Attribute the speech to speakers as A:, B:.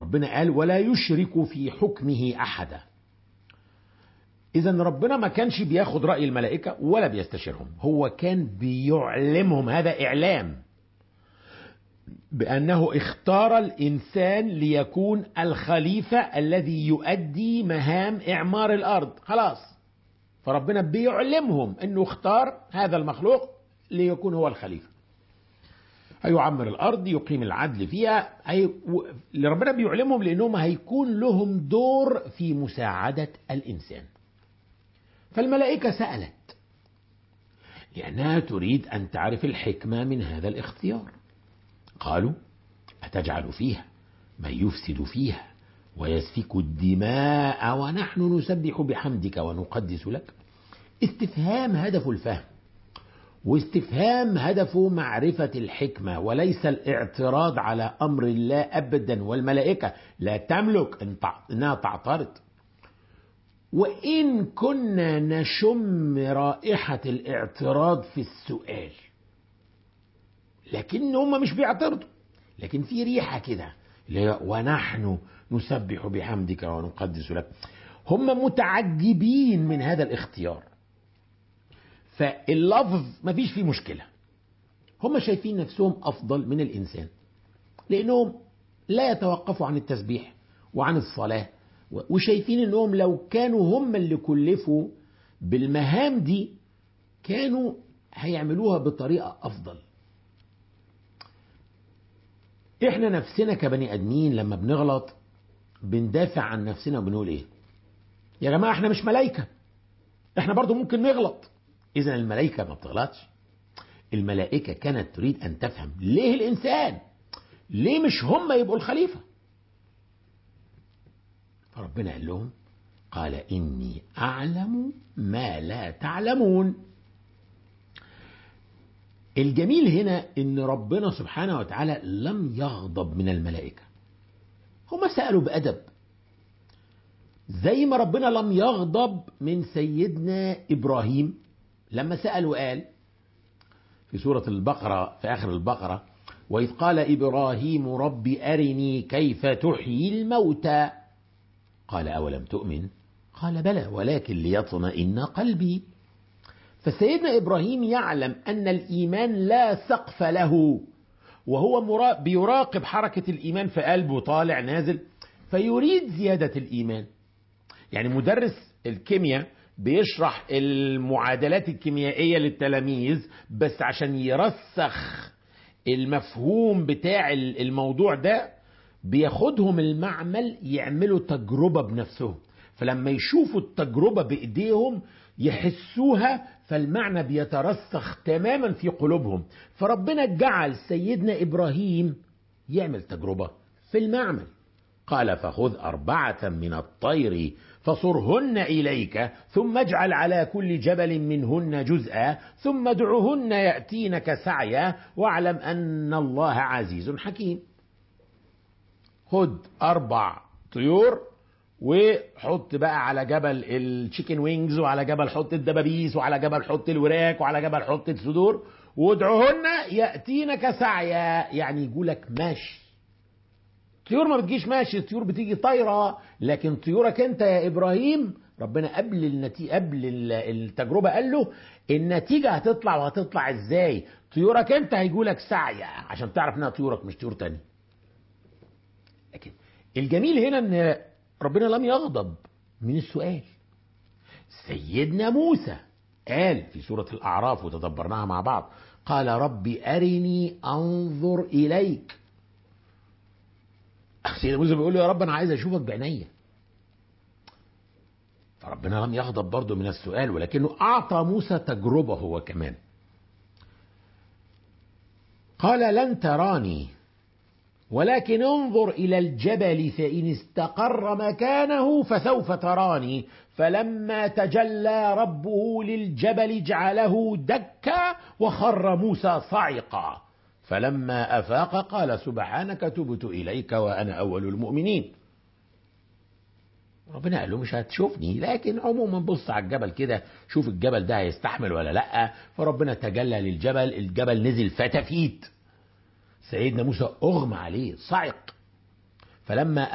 A: ربنا قال ولا يشرك في حكمه أحدا إذا ربنا ما كانش بياخد رأي الملائكة ولا بيستشيرهم هو كان بيعلمهم هذا إعلام بأنه اختار الإنسان ليكون الخليفة الذي يؤدي مهام إعمار الأرض خلاص فربنا بيعلمهم أنه اختار هذا المخلوق ليكون هو الخليفة هيعمر الأرض يقيم العدل فيها هي... ربنا بيعلمهم لأنهم هيكون لهم دور في مساعدة الإنسان فالملائكة سألت لأنها تريد أن تعرف الحكمة من هذا الاختيار قالوا أتجعل فيها من يفسد فيها ويسفك الدماء ونحن نسبح بحمدك ونقدس لك استفهام هدف الفهم واستفهام هدفه معرفة الحكمة وليس الاعتراض على أمر الله أبدا والملائكة لا تملك أنها تعترض وإن كنا نشم رائحة الاعتراض في السؤال لكن هم مش بيعترضوا لكن في ريحة كده ونحن نسبح بحمدك ونقدس لك هم متعجبين من هذا الاختيار فاللفظ ما فيش فيه مشكلة هم شايفين نفسهم أفضل من الإنسان لأنهم لا يتوقفوا عن التسبيح وعن الصلاة وشايفين أنهم لو كانوا هم اللي كلفوا بالمهام دي كانوا هيعملوها بطريقة أفضل احنا نفسنا كبني ادمين لما بنغلط بندافع عن نفسنا وبنقول ايه يا جماعه احنا مش ملائكه احنا برضو ممكن نغلط اذا الملائكه ما بتغلطش الملائكه كانت تريد ان تفهم ليه الانسان ليه مش هم يبقوا الخليفه فربنا قال لهم قال اني اعلم ما لا تعلمون الجميل هنا ان ربنا سبحانه وتعالى لم يغضب من الملائكة هم سألوا بأدب زي ما ربنا لم يغضب من سيدنا إبراهيم لما سأل وقال في سورة البقرة في آخر البقرة وإذ قال إبراهيم رب أرني كيف تحيي الموتى قال أولم تؤمن قال بلى ولكن ليطمئن قلبي فسيدنا ابراهيم يعلم ان الايمان لا سقف له وهو بيراقب حركه الايمان في قلبه طالع نازل فيريد زياده الايمان يعني مدرس الكيمياء بيشرح المعادلات الكيميائيه للتلاميذ بس عشان يرسخ المفهوم بتاع الموضوع ده بياخدهم المعمل يعملوا تجربه بنفسهم فلما يشوفوا التجربه بايديهم يحسوها فالمعنى بيترسخ تماما في قلوبهم فربنا جعل سيدنا ابراهيم يعمل تجربه في المعمل قال فخذ اربعه من الطير فصرهن اليك ثم اجعل على كل جبل منهن جزءا ثم ادعهن ياتينك سعيا واعلم ان الله عزيز حكيم خد اربع طيور وحط بقى على جبل التشيكن وينجز وعلى جبل حط الدبابيس وعلى جبل حط الوراك وعلى جبل حط الصدور وادعوهن ياتينك سعيا يعني يقولك ماشي طيور ما بتجيش ماشي الطيور بتيجي طايره لكن طيورك انت يا ابراهيم ربنا قبل النتيجة قبل التجربه قال له النتيجه هتطلع وهتطلع ازاي طيورك انت هيجولك سعيا عشان تعرف انها طيورك مش طيور تاني لكن الجميل هنا ان ربنا لم يغضب من السؤال سيدنا موسى قال في سورة الأعراف وتدبرناها مع بعض قال رب أرني أنظر إليك سيدنا موسى بيقول له يا رب أنا عايز أشوفك بعينيا فربنا لم يغضب برضه من السؤال ولكنه أعطى موسى تجربة هو كمان قال لن تراني ولكن انظر إلى الجبل فإن استقر مكانه فسوف تراني فلما تجلى ربه للجبل جعله دكا وخر موسى صعقا فلما أفاق قال سبحانك تبت إليك وأنا أول المؤمنين ربنا قال له مش هتشوفني لكن عموما بص على الجبل كده شوف الجبل ده هيستحمل ولا لا فربنا تجلى للجبل الجبل نزل فتفيت سيدنا موسى أغمى عليه صعق فلما